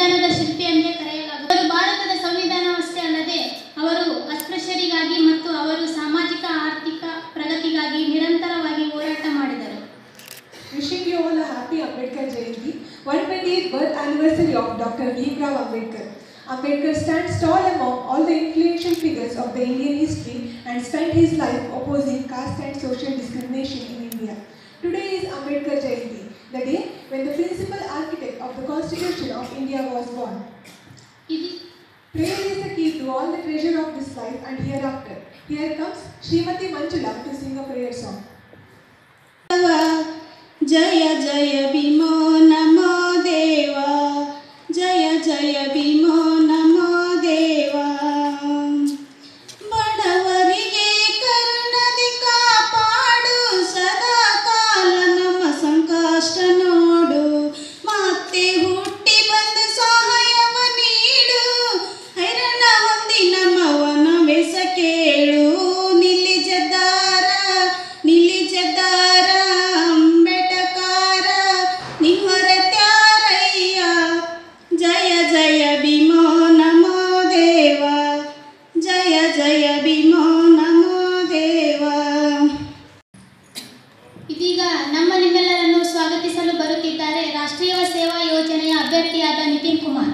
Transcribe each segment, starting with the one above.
ಸಂವಿಧಾನದ ಶಿಲ್ಪಿ ಎಂದೇ ಕರೆಯಲಾಗುತ್ತದೆ ಅವರು ಭಾರತದ ಸಂವಿಧಾನವಷ್ಟೇ ಅಲ್ಲದೆ ಅವರು ಅಸ್ಪೃಶ್ಯರಿಗಾಗಿ ಮತ್ತು ಅವರು ಸಾಮಾಜಿಕ ಆರ್ಥಿಕ ಪ್ರಗತಿಗಾಗಿ ನಿರಂತರವಾಗಿ ಹೋರಾಟ ಮಾಡಿದರು Wishing you all a happy Ambedkar Jayanti, 128th birth anniversary of Dr. Bhimrao Ambedkar. Ambedkar stands tall among all the influential figures of the Indian history and spent his life opposing caste and social discrimination in India. Today is Ambedkar Jayanti, the day when the principal architect of the Constitution of India was born. ಇದು Prayer is the key to all the treasure of this life and hereafter. Here comes Srimati Manjula to sing a prayer song. ಜಯ ಜಯ ಭೀಮೋ ನಮೋ ದೇವ ಜಯ ಜಯ ಭೀಮೋ ನಮೋ ದೇವ ಬಡವರಿಗೆ ಕರುಣದಿ ಕಾಪಾಡು ಸದಾ ಕಾಲ ನಮ್ಮ ಸಂಕಷ್ಟ ನೋಡು ಮತ್ತೆ ಹುಟ್ಟಿ ಬಂದು ಸಹಾಯವ ನೀಡು ಹೈರಣ ಹೊಂದಿ ನಮ್ಮ ವನವೆಸ ಕೇಳು ನಿಲ್ಲಿ ಜದ್ದಾರ ನಿಲ್ಲಿ ಜದ್ದಾರ ಅಂಬೇಟಕಾರ ನಿಮ್ಮರತ್ಯಾರಯ್ಯ ಜಯ ಜಯ ಭೀಮೋ ನಮೋ ದೇವ ಜಯ ಜಯ ಭೀಮೋ ನಮೋ ದೇವ ಇದೀಗ ನಮ್ಮ ನಿಮ್ಮೆಲ್ಲರನ್ನು ಸ್ವಾಗತಿಸಲು ಬರುತ್ತಿದ್ದಾರೆ ರಾಷ್ಟ್ರೀಯ ಸೇವಾ ಯೋಜನೆಯ ಅಭ್ಯರ್ಥಿಯಾದ Nitin Kumar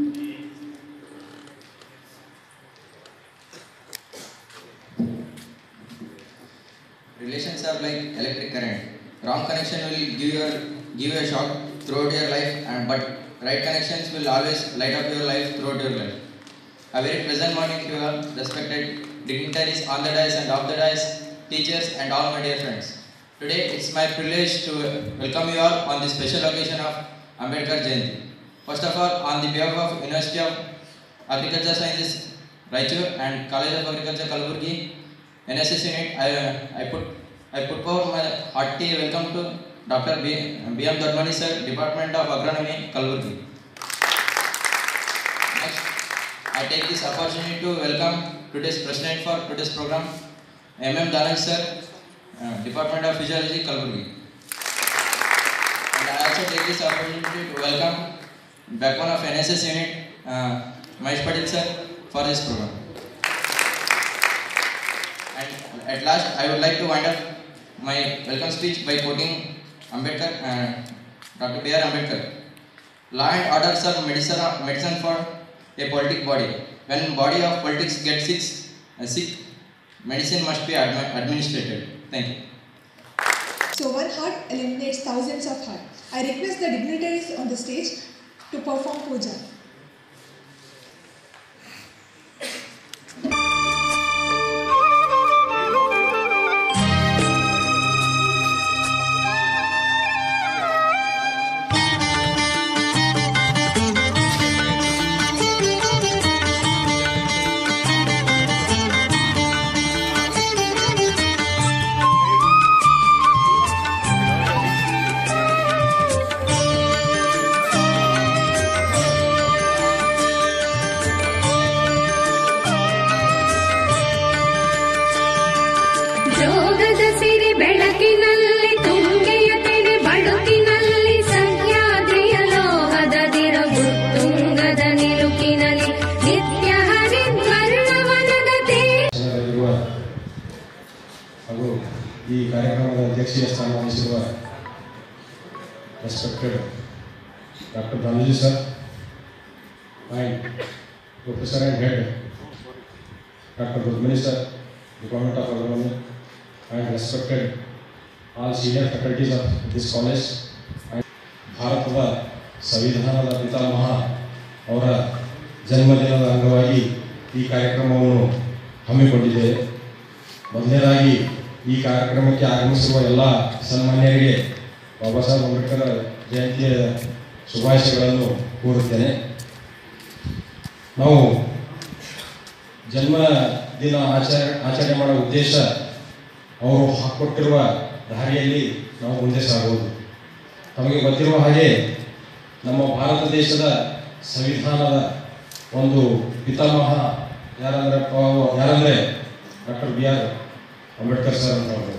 Relations are like electric current. Wrong connection will give your give you a shock throughout your life, and but right connections will always light up your life throughout your life. A very pleasant morning to you all, respected dignitaries on the dais and off the dais, teachers and all my dear friends. Today it's my privilege to welcome you all on this special occasion of Ambedkar Jayanti. First of all, on the behalf of University of Agriculture Sciences, Raichur and College of Agriculture, Kalburgi, NSS unit, I, I put I put forward my hearty welcome to Dr. B. B. M. Dharmani sir, Department of Agronomy, Kalburgi. Next, I take this opportunity to welcome today's president for today's program, M. M. Dhanaj sir, uh, Department of Physiology, Kalburgi. And I also take this opportunity to welcome backbone of NSS unit, uh, Mahesh Patil sir, for this program. And at last, I would like to wind up my welcome speech by quoting Ambedkar, uh, Dr. B. R. Ambedkar. Law and orders are medicine, medicine for a politic body. When body of politics gets sick, uh, sick medicine must be admi- administered. Thank you. So one heart eliminates thousands of hearts. I request the dignitaries on the stage to perform puja. ಜೋಗದ ಸಿರಿ ಬೆಳಕಿನಲ್ಲಿ ತುಂಗೆಯ ತೆರೆ ಬಳುಕಿನಲ್ಲಿ ಸಹ್ಯಾದ್ರಿಯ ಲೋಹದ ದಿರವು ತುಂಗದ ನಿಲುಕಿನಲ್ಲಿ ನಿತ್ಯ ಹರಿದ್ವರ್ಣವನದ ತೇ ಜನರಲ್ಲಿರುವ ಹಾಗೂ ಈ ಕಾರ್ಯಕ್ರಮದ ಅಧ್ಯಕ್ಷೀಯ ಸ್ಥಾನ ವಹಿಸಿರುವ respected doctor Dhanuji sir and professor and head doctor Rudmani sir department of agronomy and respected all senior faculties of this college ಭಾರತದ ಸಂವಿಧಾನದ ಪಿತಾಮಹ ಅವರ ಜನ್ಮದಿನದ ಅಂಗವಾಗಿ ಈ ಕಾರ್ಯಕ್ರಮವನ್ನು ಹಮ್ಮಿಕೊಂಡಿದ್ದೇವೆ ಮೊದಲನೇದಾಗಿ ಈ ಕಾರ್ಯಕ್ರಮಕ್ಕೆ ಆಗಮಿಸಿರುವ ಎಲ್ಲ ಸನ್ಮಾನ್ಯರಿಗೆ ಬಾಬಾ ಸಾಹೇಬ್ ಅಂಬೇಡ್ಕರ್ ಜಯಂತಿಯ ಶುಭಾಶಯಗಳನ್ನು ಕೋರುತ್ತೇನೆ ನಾವು ಜನ್ಮ ದಿನ ಆಚರಣೆ ಆಚರಣೆ ಮಾಡೋ ಉದ್ದೇಶ ಅವರು ಹಾಕ್ಕೊಟ್ಟಿರುವ ದಾರಿಯಲ್ಲಿ ನಾವು ಮುಂದೆ ಸಾಗುವುದು ತಮಗೆ ಗೊತ್ತಿರುವ ಹಾಗೆ ನಮ್ಮ ಭಾರತ ದೇಶದ ಸಂವಿಧಾನದ ಒಂದು ಪಿತಾಮಹ ಯಾರಂದ್ರೆ ಪ- ಯಾರಂದ್ರೆ doctor B R Ambedkar sir ಅಂತ ಅವರು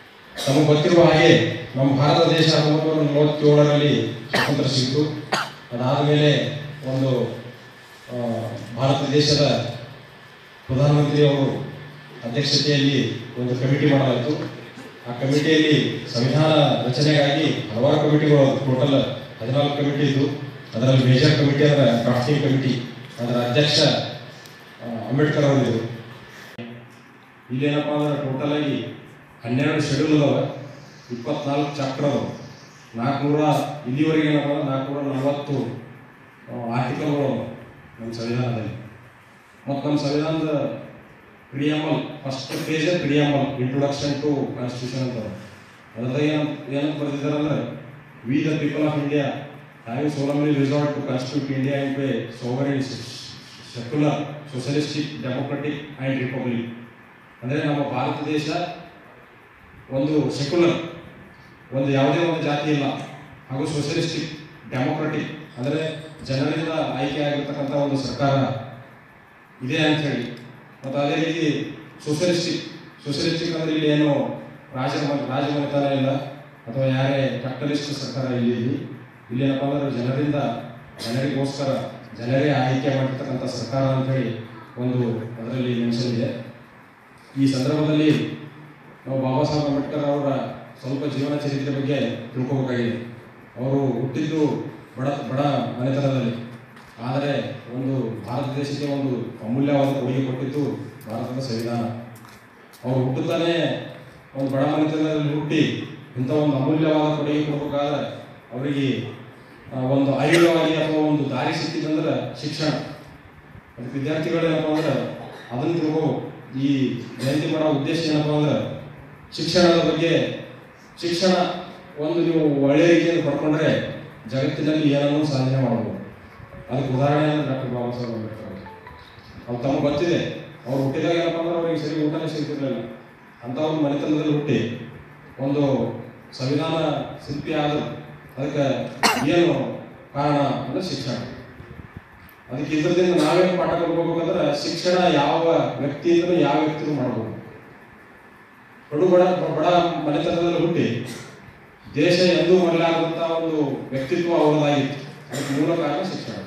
ನಮಗೆ ಗೊತ್ತಿರುವ ಹಾಗೆ ನಮ್ಮ ಭಾರತ ದೇಶ ಹತ್ತೊಂಬತ್ತು ನೂರ ನಲವತ್ತೇಳರಲ್ಲಿ ಸ್ವಾತಂತ್ರ್ಯ ಸಿಕ್ತು ಅದಾದ ಮೇಲೆ ಒಂದು ಆ, ಭಾರತ ದೇಶದ ಪ್ರಧಾನಮಂತ್ರಿಯವರು ಅಧ್ಯಕ್ಷತೆಯಲ್ಲಿ ಒಂದು ಕಮಿಟಿ ಮಾಡಲಾಯಿತು ಆ ಕಮಿಟಿಯಲ್ಲಿ ಸಂವಿಧಾನ ರಚನೆಗಾಗಿ ಹಲವಾರು ಕಮಿಟಿಗಳು ಟೋಟಲ್ ಹದಿನಾಲ್ಕು ಕಮಿಟಿ ಇದ್ದು ಅದರಲ್ಲಿ ಮೇಜರ್ ಕಮಿಟಿ ಅಂದರೆ ಡ್ರಾಫ್ಟಿಂಗ್ ಕಮಿಟಿ ಅದರ ಅಧ್ಯಕ್ಷ ಆ, ಅಂಬೇಡ್ಕರ್ ಅವರಿದ್ದರು ಇಲ್ಲೇನಪ್ಪ ಅಂದ್ರೆ ಟೋಟಲ್ ಆಗಿ ಹನ್ನೆರಡು ಶೆಡ್ಯೂಲ್ ಅದಾವೆ ಇಪ್ಪತ್ನಾಲ್ಕು ಚಾಪ್ಟರ್ ಅದಾವೆ ನಾಲ್ಕುನೂರ ಇಲ್ಲಿವರೆಗೆ ಏನಪ್ಪ ಅಂದ್ರೆ ನಾಲ್ಕುನೂರ ನಲವತ್ತು ಆರ್ಟಿಕಲ್ಗಳು ನಮ್ಮ ಸಂವಿಧಾನದಲ್ಲಿ ಮತ್ತು ನಮ್ಮ ಸಂವಿಧಾನದ preamble first page preamble introduction to constitution ಅಂತ ಅದ್ರದಾಗ ಏನು ಏನಂತ ಬರೆದಿದ್ದಾರೆ ಅಂದ್ರೆ we the people of India having solemnly resolved to constitute India in a sovereign secular socialistic democratic and republic ಅಂದರೆ ನಮ್ಮ ಭಾರತ ದೇಶ ಒಂದು ಸೆಕ್ಯುಲರ್ ಒಂದು ಯಾವುದೇ ಒಂದು ಜಾತಿ ಇಲ್ಲ ಹಾಗೂ ಸೋಷಲಿಸ್ಟಿಕ್ ಡೆಮೋಕ್ರೆಟಿಕ್ ಅಂದರೆ ಜನರಿಂದ ಆಯ್ಕೆ ಆಗಿರ್ತಕ್ಕಂಥ ಒಂದು ಸರ್ಕಾರ ಇದೆ ಅಂತ ಹೇಳಿ ಮತ್ತು ಅದೇ ರೀತಿ ಸೋಷಲಿಸ್ಟಿಕ್ ಸೋಷಲಿಸ್ಟಿಕ್ ಅಂದರೆ ಇಲ್ಲಿ ಏನು ರಾಜ ರಾಜಮನೆತನ ಇಲ್ಲ ಅಥವಾ ಯಾರೇ ಕ್ಯಾಪಿಟಲಿಸ್ಟ್ ಸರ್ಕಾರ ಇಲ್ಲಿ ಇಲ್ಲಿ ಇಲ್ಲೇನಪ್ಪ ಅಂದ್ರೆ ಜನರಿಂದ ಜನರಿಗೋಸ್ಕರ ಜನರೇ ಆಯ್ಕೆ ಮಾಡಿರ್ತಕ್ಕಂಥ ಸರ್ಕಾರ ಅಂತ ಹೇಳಿ ಒಂದು ಅದರಲ್ಲಿ ಮೆನ್ಷನ್ ಇದೆ ಈ ಸಂದರ್ಭದಲ್ಲಿ ನಾವು ಬಾಬಾ ಸಾಹೇಬ್ ಅಂಬೇಡ್ಕರ್ ಅವರ ಸ್ವಲ್ಪ ಜೀವನ ಚರಿತ್ರೆ ಬಗ್ಗೆ ತಿಳ್ಕೋಬೇಕಾಗಿದೆ ಅವರು ಹುಟ್ಟಿದ್ದು ಬಡ ಬಡ ಮನೆತನದಲ್ಲಿ ಆದರೆ ಒಂದು ಭಾರತ ದೇಶಕ್ಕೆ ಒಂದು ಅಮೂಲ್ಯವಾದ ಕೊಡುಗೆ ಕೊಟ್ಟಿದ್ದು ಭಾರತದ ಸಂವಿಧಾನ ಅವರು ಹುಟ್ಟುತ್ತಾನೆ ಒಂದು ಬಡ ಮನೆತನದಲ್ಲಿ ಹುಟ್ಟಿ ಇಂಥ ಒಂದು ಅಮೂಲ್ಯವಾದ ಕೊಡುಗೆ ಕೊಡಬೇಕಾದ್ರೆ ಅವರಿಗೆ ಆ, ಒಂದು ಆಯುಧವಾಗಿ ಅಥವಾ ಒಂದು ದಾರಿ ಸಿಕ್ಕಿದಂದ್ರೆ ಶಿಕ್ಷಣ ಅದಕ್ಕೆ ವಿದ್ಯಾರ್ಥಿಗಳು ಏನಪ್ಪ ಅಂದ್ರೆ ಅದನ್ನು ತಿಳ್ಕೋ ಈ ಜಯಂತಿ ಮಾಡೋ ಉದ್ದೇಶ ಏನಪ್ಪ ಅಂದ್ರೆ ಶಿಕ್ಷಣದ ಬಗ್ಗೆ ಶಿಕ್ಷಣ ಒಂದು ನೀವು ಒಳ್ಳೆಯ ರೀತಿಯಲ್ಲಿ ಪಡ್ಕೊಂಡ್ರೆ ಜಗತ್ತಿನಲ್ಲಿ ಏನನ್ನೂ ಸಾಧನೆ ಮಾಡಬಹುದು ಅದಕ್ಕೆ ಉದಾಹರಣೆ ಅಂದ್ರೆ ಡಾಕ್ಟರ್ ಬಾಬಾ ಸಾಹೇಬ್ ಅಂಬೇಡ್ಕರ್ ಅವರು. ಅವ್ರು ತಮಗೆ ಗೊತ್ತಿದೆ ಅವ್ರು ಹುಟ್ಟಿದಾಗ ಏನಪ್ಪ ಅಂದ್ರೆ ಅವ್ರಿಗೆ ಸರಿ ಊಟನೇ ಸಿಗ್ತಿರ್ಲಿಲ್ಲ ಅಂತ ಒಂದು ಮನೆತನದಲ್ಲಿ ಹುಟ್ಟಿ ಒಂದು ಸಂವಿಧಾನ ಶಿಲ್ಪಿ ಆದರು ಅದಕ್ಕೆ ಏನು ಕಾರಣ ಅಂದ್ರೆ ಶಿಕ್ಷಣ ಅದಕ್ಕೆ ಇದರಿಂದ ನಾವೇನು ಪಾಠ ಕಲ್ಕೋಬೇಕಂದ್ರೆ ಶಿಕ್ಷಣ ಯಾವ ವ್ಯಕ್ತಿಯಿಂದಲೂ ಯಾವ ವ್ಯಕ್ತಿನೂ ಮಾಡ್ಬೋದು ಕಡು ಬಡ ಬಡ ಮನೆತನದಲ್ಲಿ ಹುಟ್ಟಿ ದೇಶ ಎಂದೂ ಮರಲಾಗದಂತ ಒಂದು ವ್ಯಕ್ತಿತ್ವ ಅವರದಾಗಿತ್ತು ಅದಕ್ಕೆ ಮೂಲ ಕಾರಣ ಶಿಕ್ಷಣ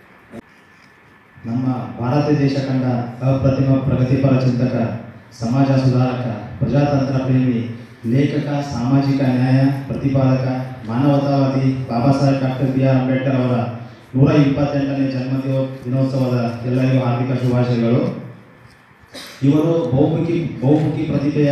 ನಮ್ಮ ಭಾರತ ದೇಶ ಕಂಡ ಅಪ್ರತಿಮ ಪ್ರಗತಿಪರ ಚಿಂತಕ ಸಮಾಜ ಸುಧಾರಕ ಪ್ರಜಾತಂತ್ರ ಪ್ರೇಮಿ ಲೇಖಕ ಸಾಮಾಜಿಕ ನ್ಯಾಯ ಪ್ರತಿಪಾದಕ ಮಾನವತಾವಾದಿ Baba Saheb doctor B R Ambedkar ಅವರ ನೂರ ಇಪ್ಪತ್ತೆಂಟನೇ ಜನ್ಮ ದಿವ- ದಿನೋತ್ಸವದ ಎಲ್ಲರಿಗೂ ಹಾರ್ದಿಕ ಶುಭಾಶಯಗಳು ಇವರು ಬಹುಮುಖಿ ಬಹುಮುಖಿ ಪ್ರತಿಭೆಯ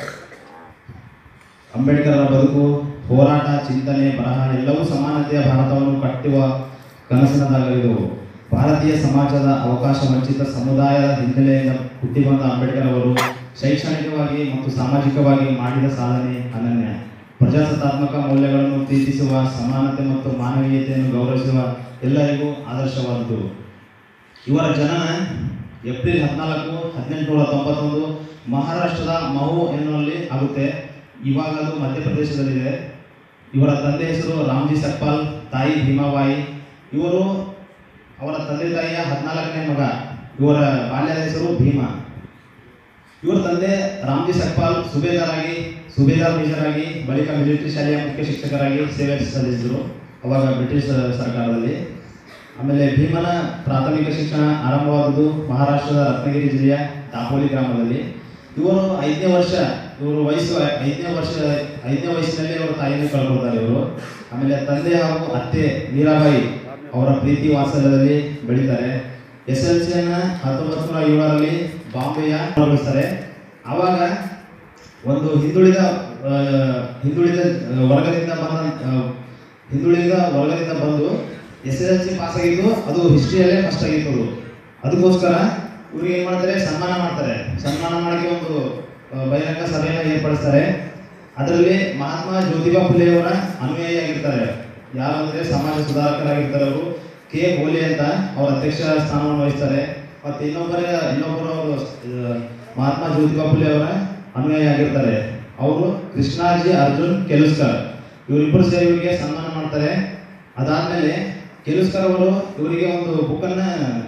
ಅಂಬೇಡ್ಕರ್ ಅವರ ಬದುಕು ಹೋರಾಟ ಚಿಂತನೆ ಬರಹ ಎಲ್ಲವೂ ಸಮಾನತೆಯ ಭಾರತವನ್ನು ಕಟ್ಟುವ ಕನಸಿನದಾಗಲಿದ್ದವು ಭಾರತೀಯ ಸಮಾಜದ ಅವಕಾಶ ವಂಚಿತ ಸಮುದಾಯದ ಹಿನ್ನೆಲೆಯಿಂದ ಹುಟ್ಟಿ ಬಂದ ಅಂಬೇಡ್ಕರ್ ಅವರು ಶೈಕ್ಷಣಿಕವಾಗಿ ಮತ್ತು ಸಾಮಾಜಿಕವಾಗಿ ಮಾಡಿದ ಸಾಧನೆ ಅನನ್ಯ ಪ್ರಜಾಸತ್ತಾತ್ಮಕ ಮೌಲ್ಯಗಳನ್ನು ಪ್ರೀತಿಸುವ ಸಮಾನತೆ ಮತ್ತು ಮಾನವೀಯತೆಯನ್ನು ಗೌರವಿಸುವ ಎಲ್ಲರಿಗೂ ಆದರ್ಶವಾದದ್ದು ಇವರ ಜನನ ಏಪ್ರಿಲ್ ಹದಿನಾಲ್ಕು ಹದಿನೆಂಟುನೂರ ತೊಂಬತ್ತೊಂದು ಮಹಾರಾಷ್ಟ್ರದ ಮಹು ಎನ್ನುವಲ್ಲಿ ಆಗುತ್ತೆ ಇವಾಗ ಅದು ಮಧ್ಯಪ್ರದೇಶದಲ್ಲಿದೆ ಇವರ ತಂದೆ ಹೆಸರು ರಾಮ್ಜಿ ಸಕ್ಪಾಲ್ ತಾಯಿ ಭೀಮಾಬಾಯಿ ಇವರು ಅವರ ತಂದೆ ತಾಯಿಯ ಹದಿನಾಲ್ಕನೇ ಮಗ ಇವರ ಬಾಲ್ಯದ ಹೆಸರು ಭೀಮಾ ಇವರ ತಂದೆ ರಾಮ್ಜಿ ಸಕ್ಪಾಲ್ ಸುಬೇದಾರಾಗಿ ಸುಬೇದಾರ್ ಮೇಜರ್ ಆಗಿ ಬಳಿಕ ಮಿಲಿಟರಿ ಶಾಲೆಯ ಮುಖ್ಯ ಶಿಕ್ಷಕರಾಗಿ ಸೇವೆ ಸಲ್ಲಿಸಿದರು ಅವಾಗ ಬ್ರಿಟಿಷ್ ಸರ್ಕಾರದಲ್ಲಿ ಆಮೇಲೆ ಭೀಮನ ಪ್ರಾಥಮಿಕ ಶಿಕ್ಷಣ ಆರಂಭವಾದುದು ಮಹಾರಾಷ್ಟ್ರದ ರತ್ನಗಿರಿ ಜಿಲ್ಲೆಯ ದಾಪೋಲಿ ಗ್ರಾಮದಲ್ಲಿ ಇವರು ಐದನೇ ವರ್ಷ ಇವರು ವಯಸ್ಸು ಐದನೇ ವರ್ಷ ಐದನೇ ವಯಸ್ಸಿನಲ್ಲಿ ಅವರ ತಾಯಿಯನ್ನು ಕಳ್ಕೊಳ್ತಾರೆ ಇವರು ಆಮೇಲೆ ತಂದೆ ಹಾಗೂ ಅತ್ತೆ ಮೀರಾಬಾಯಿ ಅವರ ಪ್ರೀತಿ ವಾತ್ಸಲ್ಯದಲ್ಲಿ ಬೆಳೀತಾರೆ ಎಸ್ ಎಲ್ ಸಿಯನ್ನು ಹತ್ತೊಂಬತ್ತು ನೂರ ಏಳರಲ್ಲಿ ಬಾಂಬೆಯ ಪ್ರಾರಂಭಿಸ್ತಾರೆ ಆವಾಗ ಒಂದು ಹಿಂದುಳಿದ ಆ, ಹಿಂದುಳಿದ ಆ, ವರ್ಗದಿಂದ ಬಂದ ಆ, ಹಿಂದುಳಿದ ವರ್ಗದಿಂದ ಬಂದು ಎಸ್ ಎಲ್ ಸಿ ಪಾಸ್ ಆಗಿದ್ದು ಅದು ಹಿಸ್ಟ್ರಿಯಲ್ಲೇ ಫಸ್ಟ್ ಆಗಿತ್ತು ಅದು. ಅದಕ್ಕೋಸ್ಕರ ಇವ್ರಿಗೆ ಏನು ಮಾಡ್ತಾರೆ ಸನ್ಮಾನ ಮಾಡ್ತಾರೆ ಸನ್ಮಾನ ಮಾಡೋಕ್ಕೆ ಒಂದು ಆ, ಬಹಿರಂಗ ಸಭೆಯನ್ನು ಏರ್ಪಡಿಸ್ತಾರೆ ಅದರಲ್ಲಿ ಮಹಾತ್ಮ ಜ್ಯೋತಿಬಾ ಫುಲೆಯವರ ಅನುಯಾಯಿಯಾಗಿರ್ತಾರೆ ಯಾರು ಅಂದರೆ ಸಮಾಜ ಸುಧಾರಕರಾಗಿರ್ತಾರೆ ಅವರು ಕೆ ಬೋಲೆ ಅಂತ ಅವರ ಅಧ್ಯಕ್ಷ ಸ್ಥಾನವನ್ನು ವಹಿಸ್ತಾರೆ ಮತ್ತು ಇನ್ನೊಬ್ಬರ ಇನ್ನೊಬ್ಬರು ಅವರು ಆ, ಮಹಾತ್ಮ ಜ್ಯೋತಿಬಾ ಫುಲೆ ಅವರ ಅನುಯಾಯಿ ಆಗಿರ್ತಾರೆ ಅವರು ಕೃಷ್ಣಾಜಿ ಅರ್ಜುನ್ ಕೆಲುಸ್ಕರ್ ಇವರಿಬ್ಬರು ಸೇರಿ ಇವರಿಗೆ ಸನ್ಮಾನ ಮಾಡ್ತಾರೆ ಅದಾದ್ಮೇಲೆ ಕೆಲುಸ್ಕರ್ ಅವರು ಇವರಿಗೆ ಒಂದು ಬುಕ್ಕನ್ನು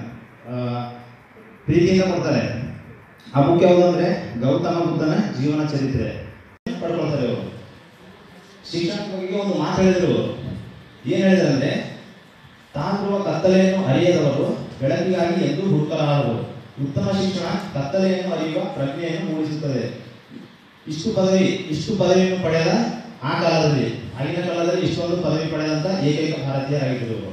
ಪ್ರೀತಿಯಿಂದ ಕೊಡ್ತಾರೆ ಆ ಬುಕ್ ಯಾವುದು ಅಂದರೆ ಗೌತಮ ಬುದ್ಧನ ಜೀವನ ಚರಿತ್ರೆ ಪಡ್ಕೊಳ್ತಾರೆ ಅವರು ಶಿಕ್ಷಣ ಬಗ್ಗೆ ಒಂದು ಮಾತು ಹೇಳಿದ್ರು ಏನು ಹೇಳಿದ್ರು ಅಂದರೆ ತಾನಿರುವ ಕತ್ತಲೆಯನ್ನು ಅರಿಯದವರು ಬೆಳಕಿಗಾಗಿ ಎಂದೂ ಹುಡುಕಲಾರರು ಉತ್ತಮ ಶಿಕ್ಷಣ ಕತ್ತಲೆಯನ್ನು ಅರಿಯುವ ಪ್ರಜ್ಞೆಯನ್ನು ಮೂಡಿಸುತ್ತದೆ ಇಷ್ಟು ಪದವಿ ಇಷ್ಟು ಪದವಿಯನ್ನು ಪಡೆದ ಆ ಕಾಲದಲ್ಲಿ ಆಗಿನ ಕಾಲದಲ್ಲಿ ಇಷ್ಟೊಂದು ಪದವಿ ಪಡೆದಂತ ಏಕೈಕ ಭಾರತೀಯರಾಗಿದ್ದರು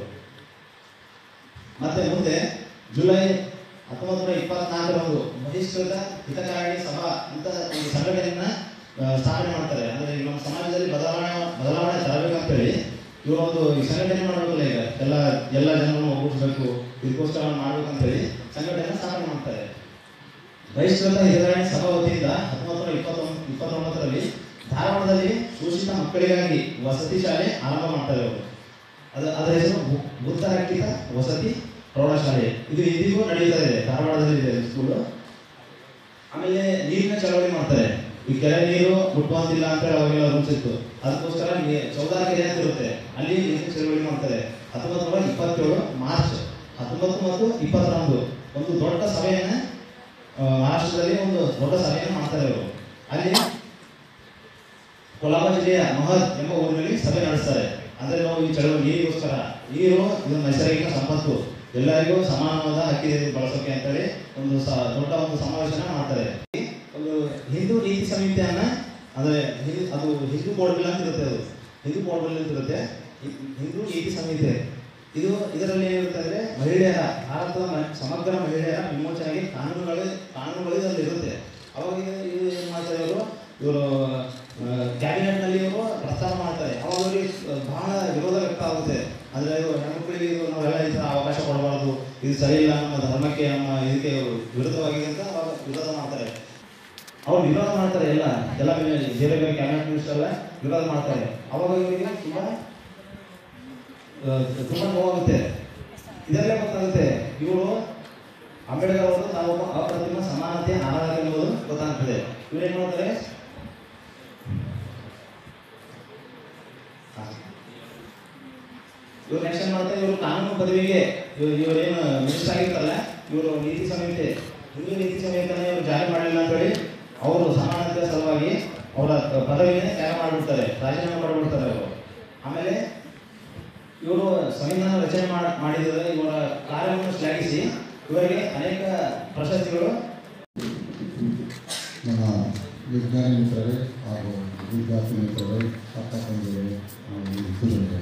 ಮತ್ತೆ ಮುಂದೆ ಜುಲೈ ಹತ್ತೊಂಬತ್ತು ನೂರ ಇಪ್ಪತ್ನಾಲ್ಕರಂದು ಬಹಿಷ್ಕೃತ ಹಿತಕಾರಣಿ ಸಭಾ ಅಂತ ಒಂದು ಸಂಘಟನೆಯನ್ನ ಆ, ಸ್ಥಾಪನೆ ಮಾಡ್ತಾರೆ ಅಂದ್ರೆ ಈ ನಮ್ಮ ಸಮಾಜದಲ್ಲಿ ಬದಲಾವಣೆ ಬದಲಾವಣೆ ತರಬೇಕಂತೇಳಿ ಇವರು ಒಂದು ಈ ಸಂಘಟನೆ ಮಾಡಬೇಕಲ್ಲ ಈಗ ಎಲ್ಲ ಎಲ್ಲ ಜನರನ್ನು ಒಗ್ಗೂಡಿಸಬೇಕು ಇದಕ್ಕೋಸ್ಕರ ಮಾಡ್ಬೇಕಂತೇಳಿ ಸಂಘಟನೆ ಸ್ಥಾಪನೆ ಮಾಡ್ತಾರೆ ಬಹಿಷ್ಕೃತ ಹಿತಕಾರಣಿ ಸಭಾ ವತಿಯಿಂದ ಹತ್ತೊಂಬತ್ತು ನೂರ ಇಪ್ಪತ್ತೊಂಬತ್ತು ಇಪ್ಪತ್ತೊಂಬತ್ತರಲ್ಲಿ ಧಾರವಾಡದಲ್ಲಿ ಶೋಷಿತ ಮಕ್ಕಳಿಗಾಗಿ ವಸತಿ ಶಾಲೆ ಆರಂಭ ಮಾಡ್ತಾರೆ ಅವರು ಅದು ಅದರ ಹೆಸರು ಬು- ಬುದ್ಧರಕ್ಷಿತ ವಸತಿ ಪ್ರೌಢಶಾಲೆ ಇದು ಇಂದಿಗೂ ನಡೀತಾ ಇದೆ ಧಾರವಾಡದಲ್ಲಿ ಇದೆ ಸ್ಕೂಲು ಆಮೇಲೆ ನೀರಿನ ಚಳವಳಿ ಮಾಡ್ತಾರೆ ಈ ಕೆರೆ ನೀರು ಮುಟ್ಟುವಂತಿಲ್ಲ ಅಂತ ಅವಾಗೆಲ್ಲ ರೂಲ್ಸ್ ಇತ್ತು ಅದಕ್ಕೋಸ್ಕರ ನೀ- ಚೌದಾರ ಕೆರೆ ಅಂತ ಇರುತ್ತೆ ಅಲ್ಲಿ ನೀರಿನ ಚಳವಳಿ ಮಾಡ್ತಾರೆ ಹತ್ತೊಂಬತ್ತು ನೂರ ಇಪ್ಪತ್ತೇಳು ಮಾರ್ಚ್ ಹತ್ತೊಂಬತ್ತು ಮತ್ತು ಇಪ್ಪತ್ತರಂದು ಒಂದು ದೊಡ್ಡ ಸಭೆಯನ್ನ ಆ, ಮಹಾರಾಷ್ಟ್ರದಲ್ಲಿ ಒಂದು ದೊಡ್ಡ ಸಭೆಯನ್ನು ಮಾಡ್ತಾರೆ ಅವರು ಅಲ್ಲಿ ಕೊಲಾಬಾ ಜಿಲ್ಲೆಯ ಮಹದ್ ಎಂಬ ಊರಿನಲ್ಲಿ ಸಭೆ ನಡೆಸ್ತಾರೆ ಅಂದ್ರೆ ನಾವು ಈ ಚಳವಳಿ ನೀರಿಗೋಸ್ಕರ ನೀರು ಇದು ನೈಸರ್ಗಿಕ ಸಂಪತ್ತು ಎಲ್ಲರಿಗೂ ಸಮಾನವಾದ ಹಕ್ಕಿ ಬಳಸೋಕೆ ಅಂತೇಳಿ ಒಂದು ಸ- ದೊಡ್ಡ ಒಂದು ಸಮಾವೇಶನ ಮಾಡ್ತಾರೆ ಒಂದು ಹಿಂದೂ ನೀತಿ ಸಮಿತಿಯನ್ನ ಅಂದ್ರೆ ಹಿಂದೂ ಅದು ಹಿಂದೂ ಬೋರ್ಡ್ ಬಿಲ್ ಅಂತ ಇರುತ್ತೆ ಅದು ಹಿಂದೂ ಬೋರ್ಡ್ ಬಿಲ್ ಅಂತ ಇರುತ್ತೆ ಹಿ- ಹಿಂದೂ ನೀತಿ ಸಮಿತಿ ಇದು ಇದರಲ್ಲಿ ಏನಿರುತ್ತೆ ಅಂದ್ರೆ ಮಹಿಳೆಯರ ಭಾರತದ ಮ- ಸಮಗ್ರ ಮಹಿಳೆಯರ ವಿಮೋಚನೆಗೆ ಕಾನೂನುಗಳು ಕಾನೂನುಗಳು ಇದರಲ್ಲಿ ಇರುತ್ತೆ ಅವಾಗ ಇದು- ಇದು ಏನು ಮಾಡ್ತಾರೆ ಇವರು ಇವರು ಕ್ಯಾಬಿನೆಟ್ ನಲ್ಲಿ ಇವರು ಪ್ರಸ್ತಾವ ಮಾಡ್ತಾರೆ ಅವಾಗ ಅವರಿಗೆ ಬಹಳ ವಿರೋಧ ವ್ಯಕ್ತ ಆಗುತ್ತೆ ಅಂದ್ರೆ ಇದು ಹೆಣ್ಮಕ್ಳಿಗೆ ಇದು ನಾವೆಲ್ಲ ಈ ಥರ ಅವಕಾಶ ಕೊಡಬಾರ್ದು ಇದು ಸರಿ ಇಲ್ಲ ನಮ್ಮ ಧರ್ಮಕ್ಕೆ ನಮ್ಮ ಇದಕ್ಕೆ ವಿರುದ್ಧವಾಗಿದೆ ಅಂತ ಅವಾಗ ವಿರೋಧ ಮಾಡ್ತಾರೆ ಅವ್ರು ವಿರೋಧ ಮಾಡ್ತಾರೆ ಎಲ್ಲ ಎಲ್ಲ ಬೇರೆ ಬೇರೆ ಬೇರೆ ಕ್ಯಾಬಿನೆಟ್ ಮಿನಿಸ್ಟರ್ ಎಲ್ಲ ವಿರೋಧ ಮಾಡ್ತಾರೆ ಅವಾಗ ಇವರಿಗೆ ತುಂಬಾ ಆ, ತುಂಬಾ ನೋವಾಗುತ್ತೆ ಇದರಲ್ಲೇ ಗೊತ್ತಾಗುತ್ತೆ ಇವರು ಅಂಬೇಡ್ಕರ್ ಅವರು ತಾವೊಬ್ಬ ಅಪ್ರತಿಮ ಸಮಾನತೆ ಆರಾಧಕ ಎಂಬುದು ಗೊತ್ತಾಗ್ತದೆ ಇವ್ರು ಏನ್ ಮಾಡ್ತಾರೆ ಹಾ. ಇವ್ರು ನೆಕ್ಸ್ಟ್ ಏನ್ ಮಾಡ್ತಾರೆ ಇವರು ಕಾನೂನು ಪದವಿಗೆ ಇವ್ರು ಇವರೇನು ಮಿನಿಸ್ಟರ್ ಆಗಿರ್ತಾರಲ್ಲ ಇವರು ನೀತಿ ಸಂಹಿತೆ ಹಿಂದೂ ನೀತಿ ಸಂಹಿತೆನ ಇವರು ಜಾರಿ ಮಾಡಲಿಲ್ಲ ಅಂತ ಹೇಳಿ ಅವರು ಸಮಾನತೆ ಸಲುವಾಗಿ ಅವರ ಪದವಿಯನ್ನೇ ತ್ಯಾಗ ಮಾಡಿಬಿಡ್ತಾರೆ ರಾಜೀನಾಮೆ ಮಾಡಿಬಿಡ್ತಾರೆ ಅವರು ಆಮೇಲೆ ಇವರು ಸಂವಿಧಾನ ರಚನೆ ಮಾಡ- ಮಾಡಿದರೆ ಇವರ ಕಾರ್ಯವನ್ನು ಶ್ಲಾಘಿಸಿ ಇವರಿಗೆ ಅನೇಕ ಪ್ರಶಸ್ತಿಗಳು ನಮ್ಮ ವಿಜ್ಞಾನಿ ಮಿತ್ರರೇ ಹಾಗೂ ವಿದ್ಯಾರ್ಥಿ ಮಿತ್ರರೇ ಅಕ್ಕ ತಂಗಿಯರೇ ಹಾಗೂ ಹಿರಿಯರೇ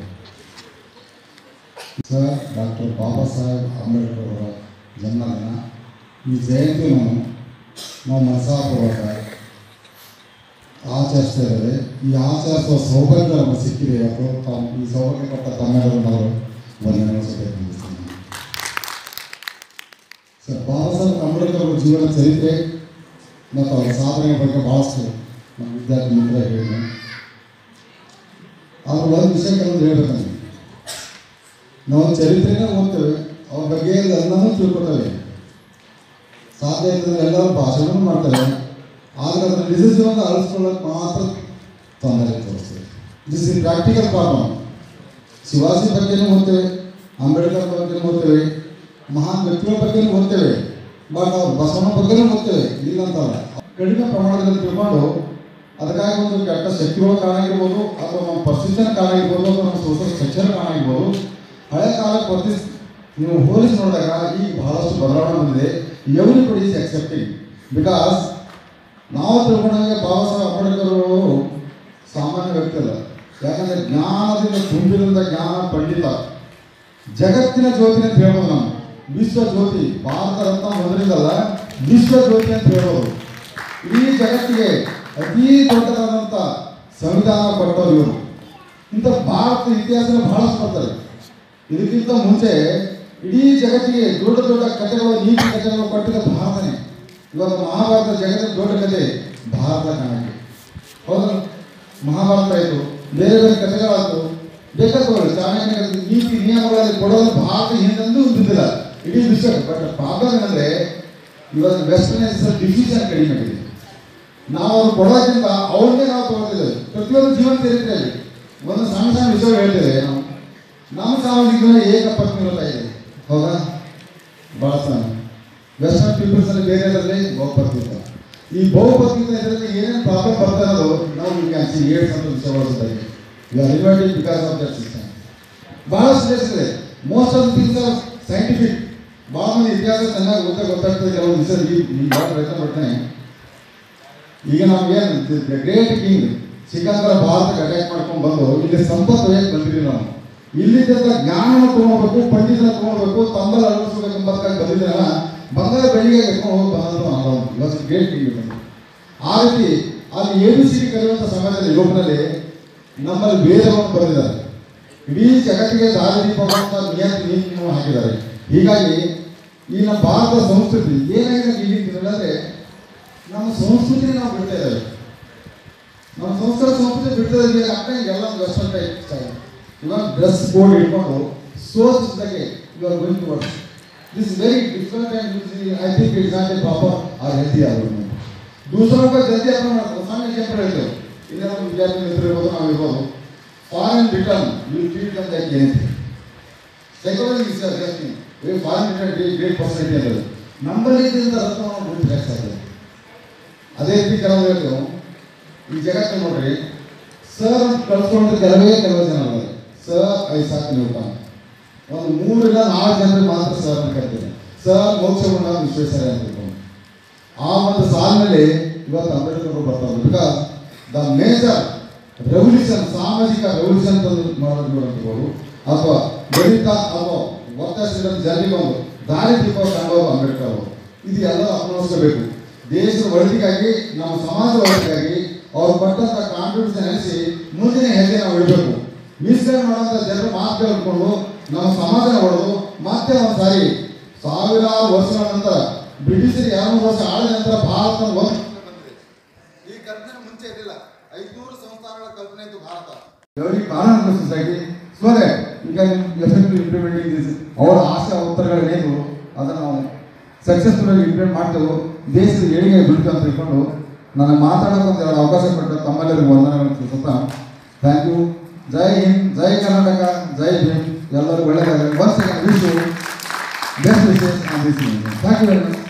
ಸರ್ ಡಾಕ್ಟರ್ ಬಾಬಾ ಸಾಹೇಬ್ ಅಂಬೇಡ್ಕರ್ ಅವರ ಜನ್ಮದಿನ ಈ ಜಯಂತಿಯನ್ನು ನಾವು ಮನಸಾಪೂರ್ವಕ ಆಚರಿಸ್ತಾ ಇದ್ದೇವೆ ಈ ಆಚರಿಸುವ ಸೌಭಾಗ್ಯ ನಮಗೆ ಸಿಕ್ಕಿದೆ ಇವತ್ತು ತಾವು ಈ ಸೌಭಾಗ್ಯ ಕೊಟ್ಟ ತಮ್ಮೆಲ್ಲರೂ ನಾವು ವಂದನೆ ಸಲ್ಲಿಸ್ತೀನಿ ಸರ್ ಬಾಬಾ ಸಾಹೇಬ್ ಅಂಬೇಡ್ಕರ್ ಅವರ ಜೀವನ ಚರಿತ್ರೆ ಮತ್ತು ಅವರ ಸಾಧನೆ ಬಗ್ಗೆ ಭಾಳಷ್ಟು ನಮ್ಮ ವಿದ್ಯಾರ್ಥಿ ಮಿತ್ರ ಹೇಳಿದೆ ಆದ್ರೆ ಒಂದು ವಿಷಯ ಕೆಲವೊಂದು ಹೇಳ್ಬೇಕಂದ್ರೆ ನಾವು ಚರಿತ್ರೆನೇ ಓದ್ತೇವೆ ಅವ್ರ ಬಗ್ಗೆ ಎಲ್ಲನೂ ತಿಳ್ಕೊತೇವೆ ಸಾಧ್ಯ ಇದ್ದರೆ ಎಲ್ಲರೂ ಭಾಷಣನೂ ಮಾಡ್ತೇವೆ ಆದರೆ ಅದನ್ನು ನಿಜ ಜೀವನ ಅಳಿಸ್ಕೊಳ್ಳೋಕೆ ಮಾತ್ರ ತೊಂದರೆ ತೋರಿಸ್ತೇವೆ this is practical problem Shivaji ಬಗ್ಗೆನೂ ಓದ್ತೇವೆ ಅಂಬೇಡ್ಕರ್ ಬಗ್ಗೆನೂ ಓದ್ತೇವೆ ಮಹಾನ್ ವ್ಯಕ್ತಿಗಳ ಬಗ್ಗೆನೂ ಓದ್ತೇವೆ ಬಟ್ ಅವ್ರು ಬಸವಣ್ಣ ಬಗ್ಗೆನೂ ಓದ್ತೇವೆ ಇಲ್ಲ ಅಂತಲ್ಲ ಕಡಿಮೆ ಪ್ರಮಾಣದಲ್ಲಿ ತಿಳ್ಕೊಂಡು ಅದಕ್ಕಾಗಿ ಒಂದು ಕೆಟ್ಟ ಶಕ್ತಿಗಳ ಕಾರಣ ಆಗಿರ್ಬೋದು ಅಥವಾ ನಮ್ಮ ಪರಿಸ್ಥಿತಿನ ಕಾರಣ ಆಗಿರ್ಬೋದು ಅಥವಾ ನಮ್ಮ ಸೋಷಲ್ ಸ್ಟ್ರಕ್ಚರ್ ಕಾರಣ ಆಗಿರ್ಬೋದು ಹಳೆ ಕಾಲ ಪ್ರತಿ ನೀವು ಹೋಲಿಸಿ ನೋಡಿದಾಗ ಈಗ ಬಹಳಷ್ಟು ಬದಲಾವಣೆ ಬಂದಿದೆ ಎವ್ರಿ ಬಡಿ ಈಸ್ ಅಕ್ಸೆಪ್ಟಿಂಗ್ ಬಿಕಾಸ್ ನಾವು ತಿಳ್ಕೊಂಡಾಗೆ ಬಾಬಾ ಸಾಹೇಬ್ ಅಂಬೇಡ್ಕರ್ ಅವರು ಸಾಮಾನ್ಯ ವ್ಯಕ್ತಿ ಅಲ್ಲ ಯಾಕಂದ್ರೆ ಜ್ಞಾನದಿಂದ ತುಂಬಿರುವಂಥ ಜ್ಞಾನ ಪಂಡಿತ ಜಗತ್ತಿನ ಜ್ಯೋತಿ ಅಂತ ಹೇಳ್ಬೋದು ನಾವು ವಿಶ್ವ ಜ್ಯೋತಿ ಭಾರತ ರತ್ನ ಮೊದಲಿಂದಲ್ಲ ವಿಶ್ವ ಜ್ಯೋತಿ ಅಂತ ಹೇಳ್ಬೋದು ಇಡೀ ಜಗತ್ತಿಗೆ ಅತೀ ದೊಡ್ಡದಾದಂಥ ಸಂವಿಧಾನ ಕೊಟ್ಟವರು ಇವರು ಇಂಥ ಭಾರತ ಇತಿಹಾಸನ ಬಹಳಷ್ಟು ಬರ್ತಾರೆ ಇದಕ್ಕಿಂತ ಮುಂಚೆ ಇಡೀ ಜಗತ್ತಿಗೆ ದೊಡ್ಡ ದೊಡ್ಡ ಕಥೆಗಳು ನೀತಿ ಕಥೆಗಳು ಕೊಟ್ಟಿದ್ದ ಭಾರತನೇ ಇವಾಗ ಮಹಾಭಾರತ ಜಗತ್ತಿನ ದೊಡ್ಡ ಕಥೆ ಭಾರತ ಕಾಣಕ್ಕೆ ಹೌದು ಮಹಾಭಾರತ ಆಯಿತು ಬೇರೆ ಬೇರೆ ಕಥೆಗಳಾಯ್ತು ಬೇಕಾದವರು ಚಾಣಕ್ಯನ ಕಥೆ, ನೀತಿ ನಿಯಮಗಳಲ್ಲಿ ಕೊಡೋದು ಭಾರತ ಹಿಂದೆಂದೂ ಬಿದ್ದಿಲ್ಲ ಇಡೀ ವಿಶ್ವ ಬಟ್ ಪ್ರಾಬ್ಲಮ್ ಏನಂದ್ರೆ ಇವಾಗ ವೆಸ್ಟರ್ನೈಸ್ ಡಿಸಿಷನ್ ಕಡಿಮೆ ಆಗಿದೆ ನಾವು ಅವ್ರು ಕೊಡೋದ್ರಿಂದ ಅವ್ರನ್ನೇ ನಾವು ತಗೊಳ್ತಿದ್ದೇವೆ ಪ್ರತಿಯೊಂದು ಜೀವನ ಚರಿತ್ರೆಯಲ್ಲಿ ಒಂದು ಸಣ್ಣ ಸಣ್ಣ ವಿಷಯ ಹೇಳ್ತೇವೆ ನಾವು ನಮ್ಮ ಸಾಮಾಜಿಕ ಜೀವನ ಏಕಪತ್ನಿ ಇರುತ್ತಾ ಇದೆ ಹೌದಾ ಭಾಳ ಸಣ್ಣ ವೆಸ್ಟರ್ನ್ ಪೀಪಲ್ಸ್ ಅಲ್ಲಿ ಬೇರೆ ಅದರಲ್ಲಿ ಬಹುಪತ್ನಿತ್ವ ಈ ಬಹುಪತ್ನಿತ್ವ ಇದರಲ್ಲಿ ಏನೇನು ಪ್ರಾಬ್ಲಮ್ ಬರ್ತಾ ಇರೋದು ನಾವು ಯು ಕ್ಯಾನ್ ಸಿ ಏಟ್ ಅಂತ ವಿಷಯ ಬಳಸುತ್ತಾರೆ you are invited because of that system ಬಹಳಷ್ಟು ದೇಶ ಇದೆ most of things are scientific ಭಾಳ ಮಂದಿ ಇತಿಹಾಸ ಚೆನ್ನಾಗಿ ಗೊತ್ತ ಗೊತ್ತಾಗ್ತದೆ ಕೆಲವು ದಿವಸ ಈ ಈ ಭಾಳ ಪ್ರಯತ್ನ ಪಡ್ತೇನೆ ಈಗ ನಮ್ಗೇನು ಗ್ರೇಟ್ ಕಿಂಗ್ ಸಿಕಂದರ ಭಾರತಕ್ಕೆ ಅಟ್ಯಾಕ್ ಮಾಡ್ಕೊಂಡು ಬಂದು ಇಲ್ಲಿ ಸಂಪತ್ತು ಒಯ್ಯಕ್ಕೆ ಬಂದಿದ್ದೀವಿ ನಾವು ಇಲ್ಲಿದ್ದ ಜ್ಞಾನವನ್ನು ತೊಗೊಳ್ಬೇಕು ಪಂಡಿತನ ತೊಗೊಳ್ಬೇಕು ತಂಬಲ್ ಅಳವಡಿಸ್ಬೇಕು ಎಂಬತ್ಕಾಗಿ ಬಂದಿದ್ದೀನಲ್ಲ ಬಂಗಾರ ಬೆಳಿಗ್ಗೆ ಎತ್ಕೊಂಡು ಹೋಗಿ ಬಂದಂತ ನಾವು ಇವತ್ತು ಗ್ರೇಟ್ ಕಿಂಗ್ ಬಂದು ಆ ರೀತಿ ಅಲ್ಲಿ ಎ ಬಿ ಸಿ ಡಿ ಕಲಿಯುವಂಥ ಸಮಯದಲ್ಲಿ ಯುರೋಪ್ನಲ್ಲಿ ನಮ್ಮಲ್ಲಿ ವೇದವನ್ನು ಬರೆದಿದ್ದಾರೆ ಇಡೀ ಜಗತ್ತಿಗೆ ದಾರಿದೀಪವಂತ ನಿಯಂತ್ರ ನೀತಿಯನ್ನು ಹಾಕಿದ್ದಾರೆ ಹೀಗಾಗಿ ಈ ನಮ್ಮ ಭಾರತದ ಸಂಸ್ಕೃತಿ ಏನಾಗಿದೆ ಈಗಿನ ದಿನಗಳಲ್ಲಿ ನಮ್ಮ ಸಂಸ್ಕೃತಿನ ನಾವು ಬಿಡ್ತಾ ಇದ್ದೇವೆ ನಮ್ಮ ಸಂಸ್ಕೃತ ಸಂಸ್ಕೃತಿ ಬಿಡ್ತಾ ಇದ್ದೀವಿ ಅಕ್ಕ ಎಲ್ಲ ವೆಸ್ಟರ್ನ್ ಟೈಪ್ ಸ್ಟೈಲ್ ಇವಾಗ ಡ್ರೆಸ್ ಕೋಡ್ ಇಟ್ಕೊಂಡು ಸೋರ್ಸ್ ಜೊತೆಗೆ you are going to work this very different and I think it's not a proper or healthy ಆಗೋದು दूसरों को जल्दी अपना सामने एग्जाम्पल रहते हो इधर हम विद्यार्थी मित्र ಇರ್ಬೋದು ನಾವು ಇರ್ಬೋದು foreign return you treat them like anything psychology is adjusting we foreign return great percentage ಅನ್ನೋದು ನಮ್ಮಲ್ಲಿ ಇದ್ದಂಥ ರತ್ನವನ್ನು ಗುರುತಿಸಾಗ್ತದೆ ಅದೇ ರೀತಿ ಕೆಲವು ಹೇಳ್ತು ಈ ಜಗತ್ತು ನೋಡ್ರಿ ಸರ್ ಅಂತ ಕಳ್ಸ್ಕೊಂಡ್ರೆ ಕೆಲವೇ ಕೆಲವು ಜನ ಅದಾರೆ ಸರ್ ಐಸಾಕ್ ನ್ಯೂಟನ್ ಒಂದು ಮೂರರಿಂದ ನಾಲ್ಕು ಜನರಿಗೆ ಮಾತ್ರ ಸರ್ ಅಂತ ಕರಿತಾರೆ ಸರ್ ಮೋಕ್ಷಗುಂಡ ವಿಶ್ವೇಶ್ವರ ಅಂತ ತಿಳ್ಕೊಂಡು ಆ ಒಂದು ಸಾಲಿನಲ್ಲಿ ಇವತ್ತು ಅಂಬೇಡ್ಕರ್ ಬರ್ತಾರೆ ಬಿಕಾಸ್ ದ ಮೇಜರ್ ರೆವಲ್ಯೂಷನ್ ಸಾಮಾಜಿಕ ರೆವಲ್ಯೂಷನ್ ತಂದು ಮಾಡೋದು ಅಂತಬೋದು ಅಥವಾ ಗಣಿತ ಅಥವಾ ಒತ್ತಾಯಿಸಿದ ಜನರಿಗೆ ಒಂದು ದಾರಿ ದೀಪ ಕಂಡವರು ಅಂಬೇಡ್ಕರ್ ಅವರು ಇದು ಎಲ್ಲ ಅನುಭವಿಸಬೇಕು ದೇಶದ ಒಳಿತಿಗಾಗಿ ನಮ್ಮ ಸಮಾಜದ ಒಳಿತಿಗಾಗಿ ಅವ್ರು ಕೊಟ್ಟಂತ ಕಾಂಟ್ರಿಬ್ಯೂಷನ್ ನಡೆಸಿ ಮುಂದಿನ ಹೆಜ್ಜೆ ನಾವು ಇಡಬೇಕು ಮಿಸ್ಗೈಡ್ ಮಾಡುವಂಥ ಜನರು ಮಾತು ಕೇಳ್ಕೊಂಡು ನಮ್ಮ ಸಮಾಜನ ಹೊಡೆದು ಮತ್ತೆ ಒಂದು ಸಾರಿ ಸಾವಿರಾರು ವರ್ಷಗಳ ನಂತರ ಬ್ರಿಟಿಷರಿಗೆ ಎರಡು ವರ್ಷ ಆಳಿದ ನಂತರ ಭಾರತ ಒಂದು ಈ ಕಲ್ಪನೆ ಮುಂಚೆ ಇರಲಿಲ್ಲ ಐದುನೂರು ಸಂಸ್ಥಾನಗಳ ಕಲ್ಪನೆ ಇತ್ತು ಭಾರತ ವೆರಿ ಕಾನೂನು ಸೊಸೈಟಿ ಸೊ ಈಗ ಎಫೆಕ್ಟಿವ್ ಇಂಪ್ಲಿಮೆಂಟಿಂಗ್ ದಿಸ್ ಅವರ ಆಸೆ ಉತ್ತರಗಳೇನು ಅದನ್ನು ನಾವು ಸಕ್ಸಸ್ಫುಲ್ ಆಗಿ ಇಂಪ್ಲಿಮೆಂಟ್ ಮಾಡ್ತೇವೆ ದೇಶದ ಏಳಿಗೆ ಬಿಡ್ತು ಅಂತ ತಿಳ್ಕೊಂಡು ನನಗೆ ಮಾತಾಡೋಕೆ ಒಂದು ಎರಡು ಅವಕಾಶ ಕೊಟ್ಟ ತಮ್ಮೆಲ್ಲರಿಗೂ ವಂದನೆಗಳು ತಿಳಿಸುತ್ತಾ ಥ್ಯಾಂಕ್ ಯು ಜೈ ಹಿಂದ್ ಜೈ ಕರ್ನಾಟಕ ಜೈ ಭೀಮ್ ಎಲ್ಲರೂ ಒಳ್ಳೆಯದಾಗಲಿ ಒನ್ ಸೆಕೆಂಡ್ ವಿಶ್ ಬೆಸ್ಟ್ ವಿಶೇಷ thank you very much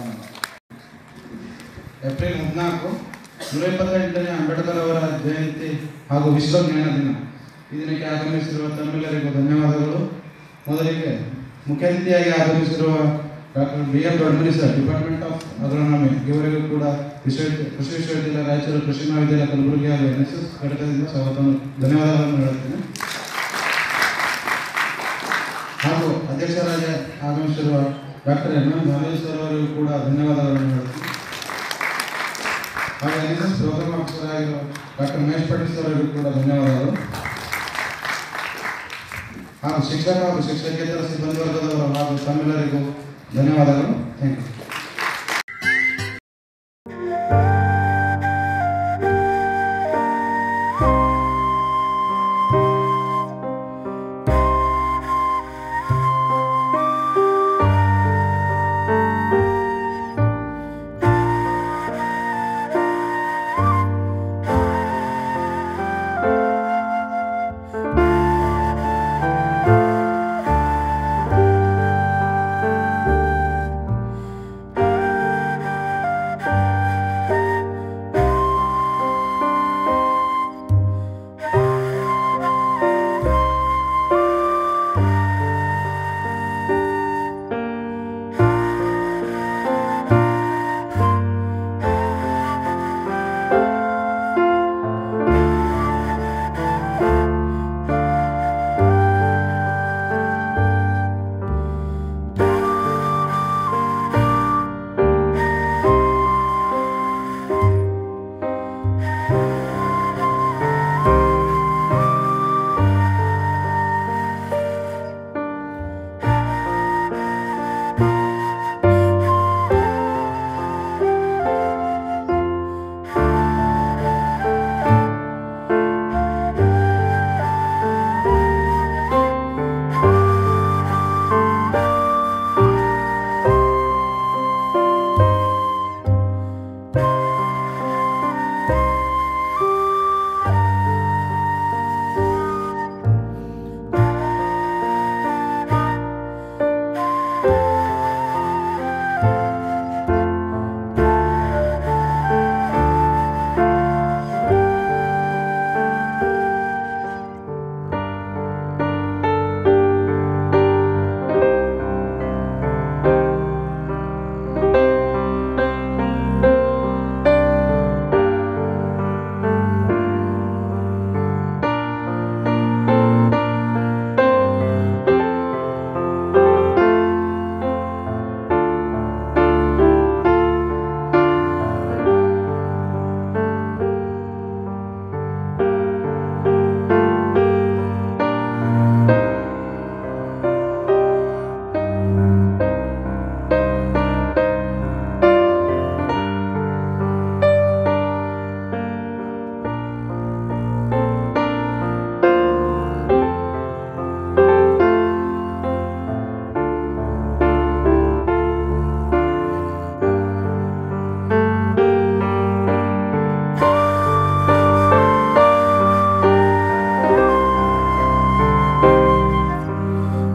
April ಹದಿನಾಲ್ಕು ನೂರ ಇಪ್ಪತ್ತೆಂಟನೇ ಅಂಬೇಡ್ಕರ್ ಅವರ ಜಯಂತಿ ಹಾಗೂ ವಿಶ್ವ ಜ್ಞಾನ ದಿನ ಈ ದಿನಕ್ಕೆ ಆಗಮಿಸಿರುವ ತಮ್ಮೆಲ್ಲರಿಗೂ ಧನ್ಯವಾದಗಳು ಮೊದಲಿಗೆ ಮುಖ್ಯ ಅತಿಥಿಯಾಗಿ ಆಗಮಿಸಿರುವ doctor B M Doddamani sir department of agronomy ಇವರಿಗೂ ಕೂಡ ವಿಶ್ವವಿದ್ಯ ಕೃಷಿ ವಿಶ್ವವಿದ್ಯಾಲಯ ರಾಯಚೂರು ಕೃಷಿ ಮಹಾವಿದ್ಯಾಲಯ ಕಲಬುರಗಿ ಹಾಗೂ ಎನ್ ಎಸ್ ಎಸ್ ಘಟಕದಿಂದ ಸ್ವಾಗತ ಧನ್ಯವಾದಗಳನ್ನು ಹೇಳುತ್ತೇನೆ ಹಾಗೂ ಅಧ್ಯಕ್ಷರಾಗಿ ಆಗಮಿಸಿರುವ doctor M M Dhamesh sir ಅವರಿಗೂ ಕೂಡ ಧನ್ಯವಾದಗಳನ್ನು ಹೇಳುತ್ತೇನೆ ಹಾಗೆ N S S programme officer ಆಗಿರುವ ಡಾಕ್ಟರ್ ಮಹೇಶ್ ಪಾಟೀಲ್ ಸರ್ ಅವರಿಗೂ ಕೂಡ ಧನ್ಯವಾದಗಳು ಹಾಗೂ ಶಿಕ್ಷಕ ಹಾಗೂ ಶಿಕ್ಷಕೇತರ ಸಿಬ್ಬಂದಿ ವರ್ಗದವರು ಹಾಗೂ ತಮ್ಮೆಲ್ಲರಿಗೂ ಧನ್ಯವಾದಗಳು ಥ್ಯಾಂಕ್ ಯು